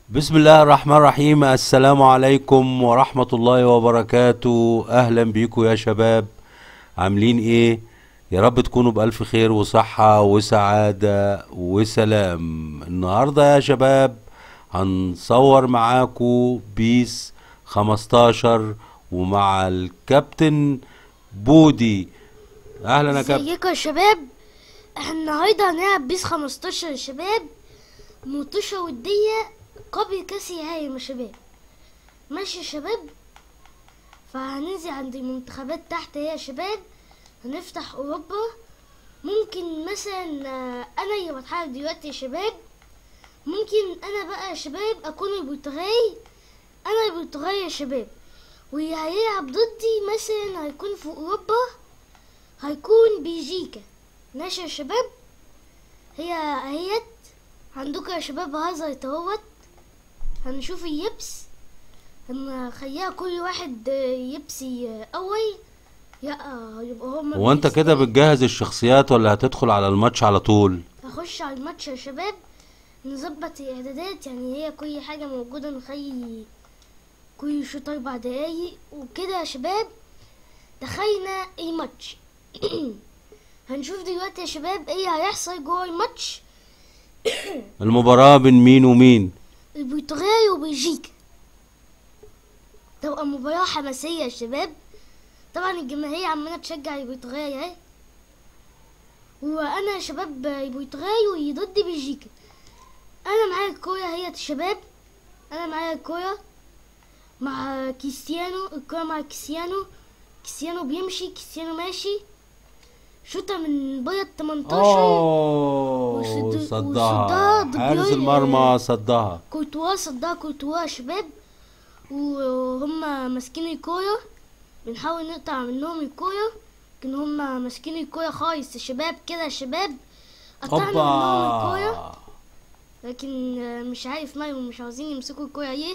بسم الله الرحمن الرحيم السلام عليكم ورحمة الله وبركاته أهلا بيكم يا شباب عاملين ايه يا رب تكونوا بألف خير وصحة وسعادة وسلام النهاردة يا شباب هنصور معاكم بيس 15 ومع الكابتن بودي اهلا يا كابتن ازيكم يا شباب احنا النهارده هنلعب بيس 15 يا شباب مطوشة ودية قبل كاس العالم يا شباب ماشي يا شباب فهننزل عند المنتخبات تحت اهي يا شباب هنفتح اوروبا ممكن مثلا آه، انا اللي بتحرك دلوقتي يا شباب ممكن انا بقى يا شباب اكون البرتغالي انا البرتغالي يا شباب واللي هيلعب ضدي مثلا هيكون في اوروبا هيكون بلجيكا ماشي يا شباب هي اهيت عندكم يا شباب هازارد اهوت هنشوف اليبس هنخليها كل واحد يبسي اول يا يبقى هما هو انت كده بتجهز الشخصيات ولا هتدخل على الماتش على طول هخش على الماتش يا شباب نظبط الاعدادات يعني هي كل حاجة موجودة نخلي كل شوط اربع دقايق وكده يا شباب دخلنا الماتش هنشوف دلوقتي يا شباب ايه هيحصل جوه الماتش المباراة بين مين ومين البرتغال وبلجيكا تبقى مباراة حماسية يا شباب طبعا الجماهير عمالة تشجع البرتغال اهي وانا يا شباب البرتغال واللي ضد بلجيكا انا معايا الكورة هي يا شباب انا معايا الكورة مع كريستيانو الكورة مع كريستيانو كريستيانو بيمشي كريستيانو ماشي شوطة من بره ال 18 اوه وصد- صدها وصدها ضد حارس بيوي- المرمى صدها كورتوا صدها كورتوا يا شباب وهم ماسكين الكورة بنحاول نقطع منهم الكورة لكن هم ماسكين الكورة خالص يا شباب كده يا شباب قطعنا منهم الكورة اوبا لكن آه، مش عارف مالهم مش عاوزين يمسكوا الكورة ليه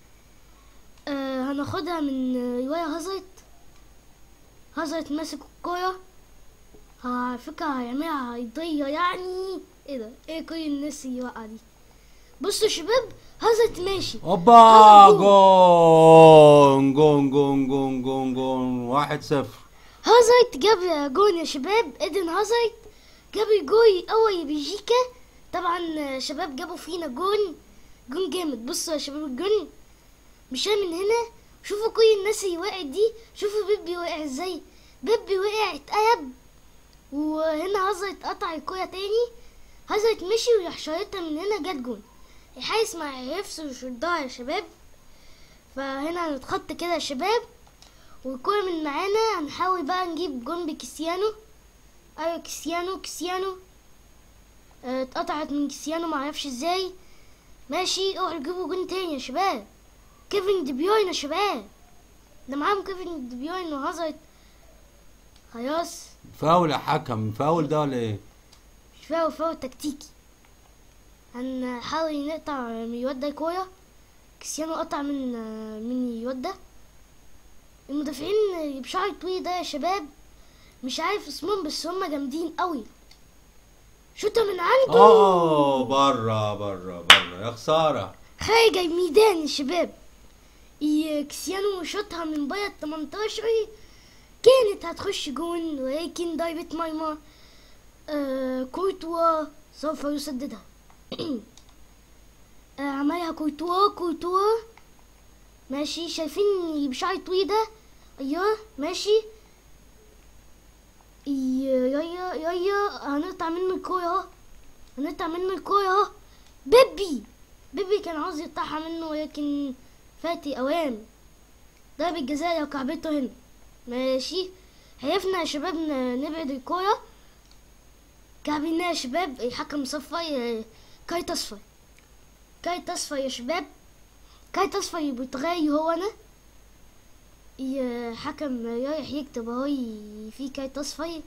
آه هناخدها من آه، رواية هازارد هازارد ماسك الكورة ها- على فكرة هيعملها هيضيع يعني ايه ده ايه كل الناس اللي واقعة دي بصوا يا شباب هازارد ماشي اوبا هذا جون جون جون جون جون جون واحد صفر هازارد جاب جون يا شباب ايدن هازارد جاب الجول اول بلجيكا طبعا آه، شباب جابوا فينا جون جون جامد بصوا يا شباب الجون مش من هنا شوفوا كل الناس اللي وقعت دي شوفوا بيبي وقع ازاي بيبي وقع اتقلب وهنا هازارد قطع الكورة تاني هازارد مشي وراح شايطها من هنا جت جون الحارس ما عرفش يشدها يا شباب فهنا هنتخط كده يا شباب والكورة من معانا هنحاول بقى نجيب جون بكريستيانو ايوه كريستيانو كريستيانو اه، اتقطعت من كريستيانو معرفش ازاي ماشي اوعوا تجيبوا جون تاني يا شباب كيفن دي بيوين يا شباب ده معاهم كيفن دي بيوين وهازارد خلاص فاول يا حكم فاول ده ولا ايه مش فاول فاول تكتيكي هنحاول نقطع من الواد ده الكورة كريستيانو قطع من من الواد ده المدافعين اللي بشعر طويل ده يا شباب مش عارف اسمهم بس هم جامدين قوي شوطة من عنده اوه بره بره بره يا خسارة خارج الميدان يا شباب ي- كريستيانو شاطها من بره ال 18 كانت هتخش جون ولكن ضربة مرمى آه كورتوا سوف يسددها آه عملها كورتوا كورتوا ماشي شايفين اللي بشعر طويل ده ايوه ماشي يا يا يا يا هنقطع منه الكورة اهو هنقطع منه الكورة اهو بيبي بيبي كان عاوز يقطعها منه ولكن فاتي اوام ضربة جزاء لو كعبته هنا ماشي هيفنا يا شباب ن- نبعد الكورة كعبينا يا شباب الحكم صفر آه، كارت اصفر كارت اصفر يا شباب كارت اصفر البرتغالي هو انا ي- حكم رايح يكتب اهو ي- في كارت اصفر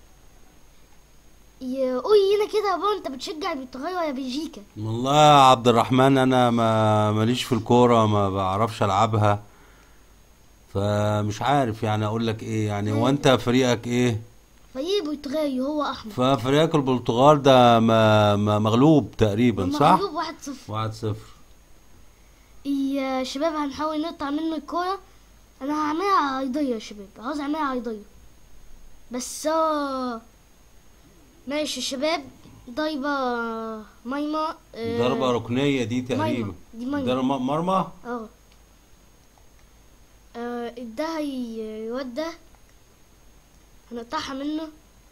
يقول هنا كده يا بابا انت بتشجع البرتغال ولا بلجيكا والله يا عبد الرحمن انا ما ماليش في الكورة ما بعرفش العبها فمش عارف يعني اقول لك ايه يعني وانت فريقك ايه فريق برتغالي هو احمر ففريق البرتغال ده ما ما مغلوب تقريبا صح مغلوب واحد صفر واحد صفر يا شباب هنحاول نقطع منه الكورة انا هعملها عرضية يا شباب عاوز اعملها عرضية بس آه، ماشي يا شباب ضربة مايمة آه، ضربة ركنية دي تقريبا مايمة. دي مايمة. ضربة مرمى اه آه، اداها ي- الواد ده هنقطعها منه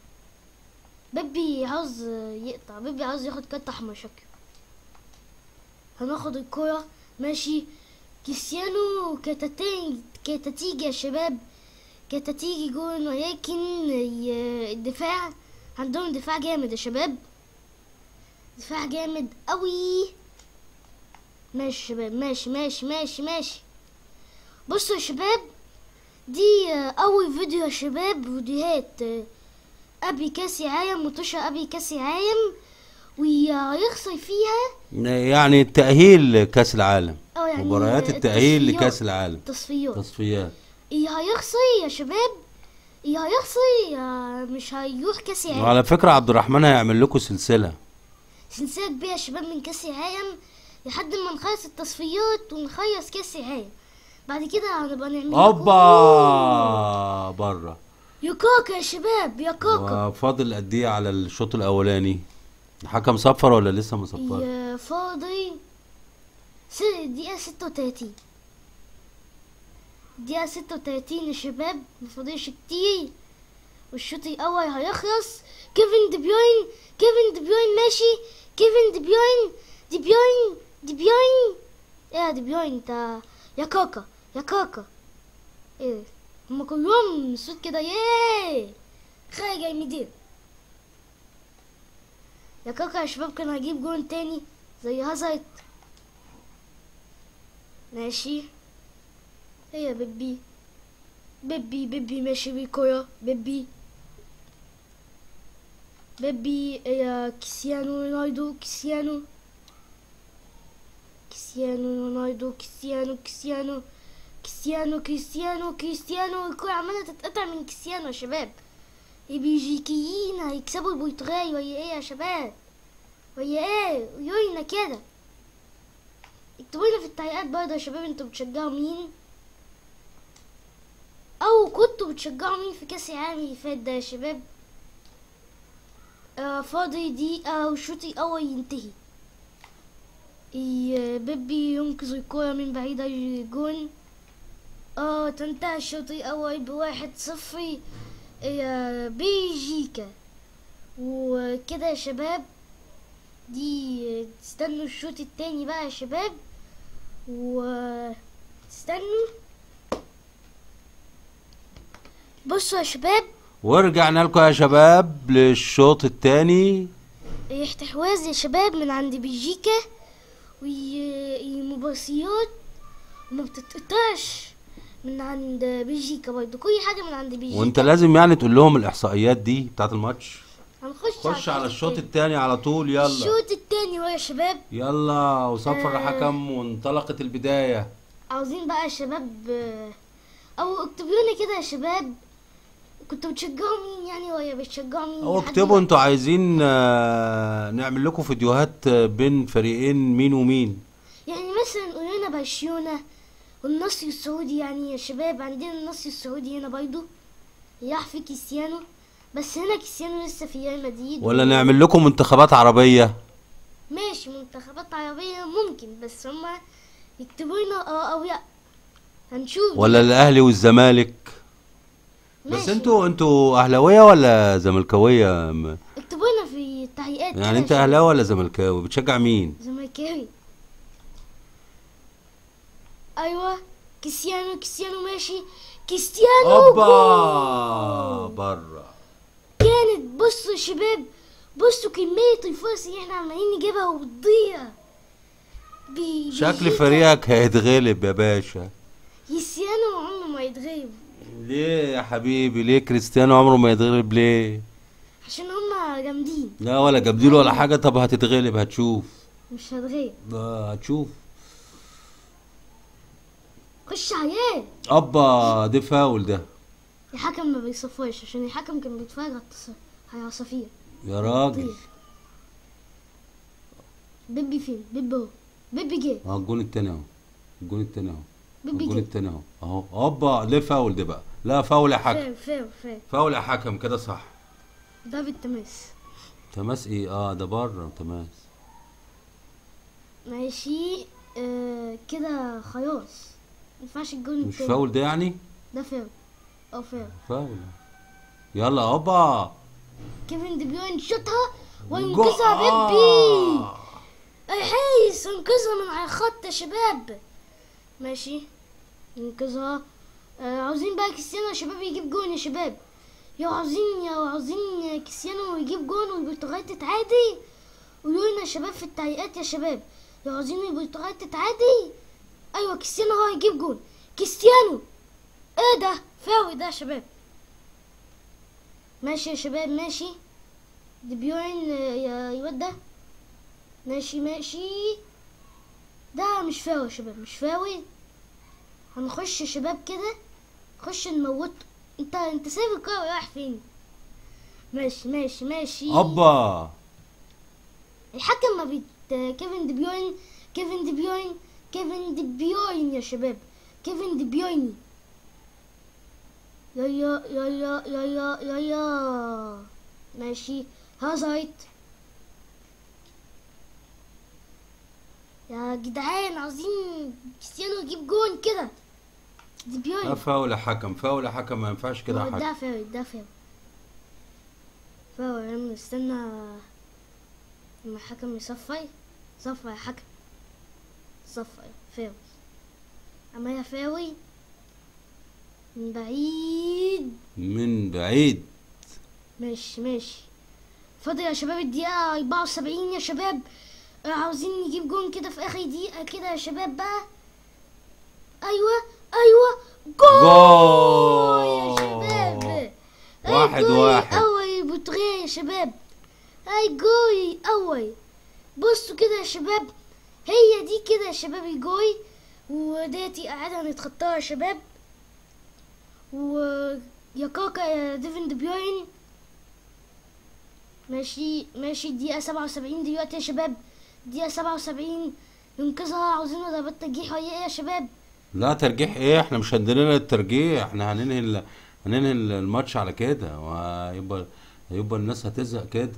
بيبي عاوز يقطع بيبي عاوز ياخد كارت احمر شكله هناخد الكرة ماشي كريستيانو كانت هتيجي- كانت هتيجي يا شباب كانت هتيجي جون ولكن ي- الدفاع عندهم دفاع جامد يا شباب دفاع جامد قوي ماشي يا شباب ماشي ماشي ماشي ماشي بصوا يا شباب دي آه، اول فيديو يا شباب فيديوهات آه، ابي كاس عالم مطوشة ابي كاس عالم ويخسر فيها يعني التأهيل كأس العالم اه يعني مباريات التأهيل التصفيات. لكأس العالم تصفيات تصفيات اللي هيخسر يا شباب اللي هيخسر آه، مش هيروح كاس العالم وعلى فكرة عبد الرحمن هيعمل لكم سلسلة سلسلة كبيرة يا شباب من كاس العالم لحد ما نخلص التصفيات ونخلص كاس العالم بعد كده هنبقى نعمل لكم- اوبا بره يا كاكا يا شباب يا كاكا وفاضل قد ايه على الشوط الاولاني الحكم صفر ولا لسه ما صفر يا فاضي س- دقيقة ستة وتلاتين دقيقة ستة وتلاتين يا شباب مفضلش كتير والشوط الأول هيخلص كيفن دي بيوين كيفن دي بيوين ماشي كيفن دي بيوين دي بيوين دي بيوين ايه يا دي بيوين انت يا كاكا يا كاكا ايه هما كلهم صوت كده ياه خارج يا مدير يا كاكا يا شباب كان هجيب جون تاني زي هازارد ماشي ايه يا بيبي بيبي بيبي ماشي بالكرة بيبي بيبي إيه يا كريستيانو رونالدو كريستيانو كريستيانو رونالدو كريستيانو كريستيانو كريستيانو كريستيانو كريستيانو الكرة عمالة تتقطع من كريستيانو يا شباب البلجيكيين هيكسبوا البرتغال ويا ايه يا شباب ويا ايه يوينا كده اكتبوا لنا في التعليقات برضه يا شباب انتوا بتشجعوا مين او كنتوا بتشجعوا مين في كاس العالم اللي فات ده يا شباب آه فاضي دقيقة والشوط الأول ينتهي ي- بيبي ينقذ الكرة من بعيد الجون اه تنتهي الشوط الأول بواحد صفر يا بلجيكا وكده يا شباب دي تستنوا الشوط التاني بقى يا شباب وتستنوا بصوا يا شباب ورجعنا لكم يا شباب للشوط الثاني استحواذ يا شباب من عند بلجيكا والمباريات ما بتتقطعش من عند بلجيكا برضه كل حاجة من عند بلجيكا وانت لازم يعني تقول لهم الاحصائيات دي بتاعت الماتش هنخش خش على الشوط التاني. الثاني على طول يلا الشوط التاني هو يا شباب يلا وصفر آه. الحكم وانطلقت البداية عاوزين بقى يا شباب آه، او اكتبوا لنا كده يا شباب كنتوا بتشجعوا مين يعني ولا بتشجعوا مين او لحد اكتبوا دلوقتي؟ انتوا عايزين آه، نعمل لكم فيديوهات آه، بين فريقين مين ومين يعني مثلا قولوا لنا برشلونة والنصر السعودي يعني يا شباب عندنا النصر السعودي هنا برضه راح في كريستيانو بس هنا كريستيانو لسه في ريال مدريد ولا نعمل لكم منتخبات عربية ماشي منتخبات عربية ممكن بس هما يكتبوا لنا اه او لا هنشوف ولا الاهلي والزمالك بس ماشي. انتوا انتوا اهلاويه ولا زملكاويه م- اكتبوا لنا في التعليقات كده يعني يا انت شباب. اهلاوي ولا زملكاوي بتشجع مين زملكاوي ايوه كريستيانو كريستيانو ماشي كريستيانو اوبا جول. بره كانت بصوا يا شباب بصوا كمية الفرص اللي احنا عمالين نجيبها وبتضيع بي- شكل بيجيكا. فريقك هيتغلب يا باشا كريستيانو عمره ما يتغيب ليه يا حبيبي ليه كريستيانو عمره ما يتغلب ليه عشان هما جامدين لا ولا جابديله ولا حاجه طب هتتغلب هتشوف مش هتغيب ده هتشوف خش عليه ابا دي فاول ده الحكم ما بيصفرش عشان الحكم كان بيتفرج على التص- على العصافير يا راجل طير. بيبي فين بيبي اهو بيبي جه اه الجون التاني اهو الجون التاني اهو بيبي الجون كده. التاني اهو اهو هوبا ليه فاول ده بقى لا فاول يا حكم فاول فاول فاول فاول يا حكم كده صح دافيد تماس تماس ايه اه ده بره تماس ماشي آه كده خلاص مينفعش الجون مش التاني فاول ده يعني ده فاول اه فاول فاول يلا هوبا كيفن دي بيوين شوتها جو- وينقذها آه. بيبي الحيس انقذها من على الخط يا شباب ماشي ينقذها آه عاوزين بقى كريستيانو يا شباب يجيب جون يا شباب يا عاوزين يا عاوزين كريستيانو يجيب جون والبرتغال تتعادي قولوا لنا يا شباب في التعليقات يا شباب يا عاوزين البرتغال تتعادي ايوه كريستيانو هو هيجيب جون كريستيانو ايه ده فاول ده يا شباب ماشي يا شباب ماشي دي بيورن آه، يا الواد ده ماشي ماشي ده مش فاول يا شباب مش فاول هنخش يا شباب كده نخش نموت انت انت سايب الكوره رايح فين ماشي ماشي ماشي هوبا الحكم ما بيت كيفن دي بيوين كيفن دي بيوين كيفن دي بيوين يا شباب كيفن دي بيوين يا يا يا يا يا يا يا يا ماشي هازايت يا جدعان عاوزين كريستيانو يجيب جون كده دي ده بيوين فاول يا حكم فاول يا حكم ما ينفعش كده يا هو حكم ده فاول ده فاول فاول يا عم استنى لما الحكم يصفر صفر يا حكم صفر فاول عملها فاول من بعيد من بعيد ماشي ماشي فاضل يا شباب الدقيقة أربعة وسبعين يا شباب آه، عاوزين نجيب جون كده في آخر دقيقة كده يا شباب بقى أيوة أيوة جول يا شباب أي واحد جول واحد. أول البرتغال يا شباب أي جول أول بصوا كده يا شباب هي دي كده يا شباب الجول وديتي قاعدة نتخطاها يا شباب ويا كاكا يا ديفن دي بيوين ماشي ماشي دقيقة سبعة وسبعين دلوقتي يا شباب دقيقة سبعة وسبعين ينقذها عاوزين ضربات ترجيح ولا ايه يا شباب لا ترجيح ايه احنا مش عندنا الترجيح احنا هننهي ال- هننهي الماتش على كده وهيبقى هيبقى الناس هتزهق كده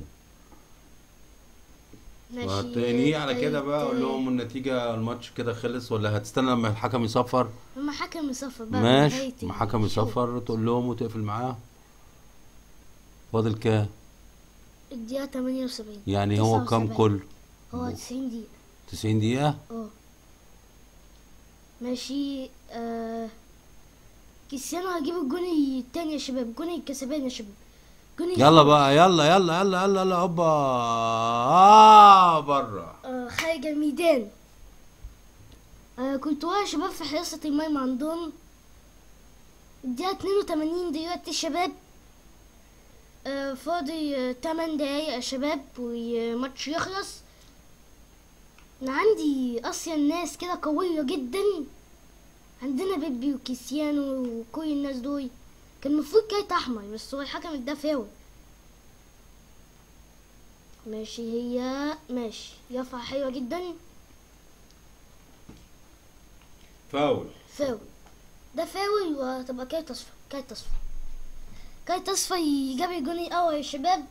ماشي وهتنهيه على كده بقى تلات- اقول لهم النتيجة الماتش كده خلص ولا هتستنى لما الحكم يصفر لما حكم يصفر بقى ماشي بنهاية لما الحكم الشوط. يصفر تقول لهم وتقفل معاهم فاضل كام الدقيقة تمانية وسبعين يعني هو كام كل هو تسعين دقيقة 90 دقيقة اه ماشي آه كريستيانو هيجيب الجون التاني يا شباب الجون الكسبان يا شباب جون يلا بقى يلا يلا يلا يلا يلا هوبا اه بره آه خارج الميدان آه كنت واقع يا شباب في حراسة المرمى عندهم الدقيقة اتنين وتمانين دلوقتي يا شباب آه فاضي آه تمن دقايق يا شباب والماتش يخلص أنا عندي أصلا ناس كده قوية جدا عندنا بيبي وكريستيانو وكل الناس دول كان المفروض كارت أحمر بس هو الحكم اداه فاول ماشي هي ماشي يافعة حلوة جدا فاول فاول ده فاول وهتبقى كارت اصفر كارت اصفر كارت اصفر جاب الجون الاول يا شباب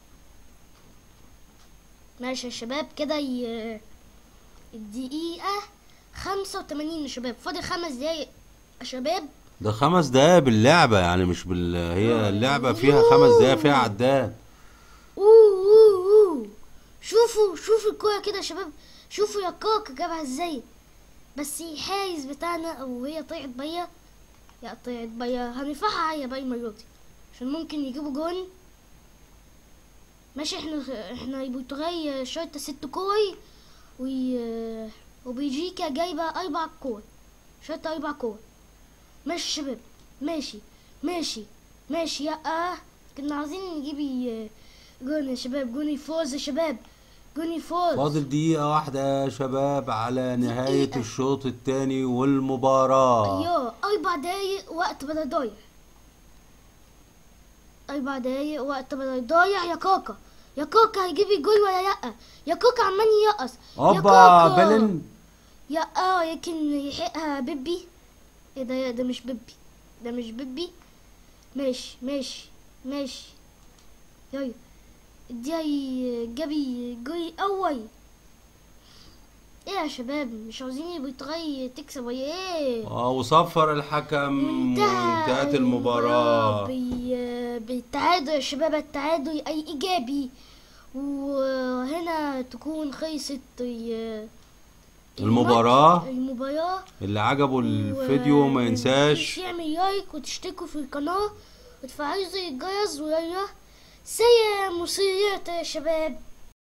ماشي يا شباب كده ي... الدقيقة خمسة وتمانين يا شباب فاضل خمس دقايق يا شباب ده خمس دقايق باللعبة يعني مش بال هي اللعبة فيها خمس دقايق فيها عداد اوه اوه اوه شوفوا شوفوا الكورة كده يا شباب شوفوا يا كاكا جابها ازاي بس الحارس بتاعنا او هي طلعت بيا يا طلعت بيا هنرفعها عالية بقى المرة دي عشان ممكن يجيبوا جون ماشي احنا احنا البرتغال شايطة ست كور و وبلجيكا جايبة أربع كور شايطة أربع كور ماشي يا شباب ماشي ماشي ماشي يا اه كنا عاوزين نجيب ي- جون يا شباب جون يفوز يا شباب جون يفوز فاضل دقيقة واحدة يا شباب على نهاية دقيقة. الشوط الثاني والمباراة ايوه اربع دقايق وقت بدل ضايع اربع دقايق وقت بدل ضايع يا كاكا يا كاكا هيجيب الجول ولا لا يا كاكا عمال يرقص يا اوبا كاكا بلن يا اه يمكن يحقها بيبي ايه ده ده مش بيبي ده مش بيبي ماشي ماشي ماشي يلا اديها جابي جوي اول ايه يا شباب مش عاوزين بيتغي تكسب ولا ايه اه وصفر الحكم وانتهى وانتهت المباراة بي- بالتعادل يا شباب التعادل اي ايجابي وهنا تكون خلصت ي- المباراة المباراة اللي عجبه الفيديو ما ينساش يعمل لايك وتشتركوا في القناة وتفعلوا زر الجرس ويلا سلام وسيرات يا شباب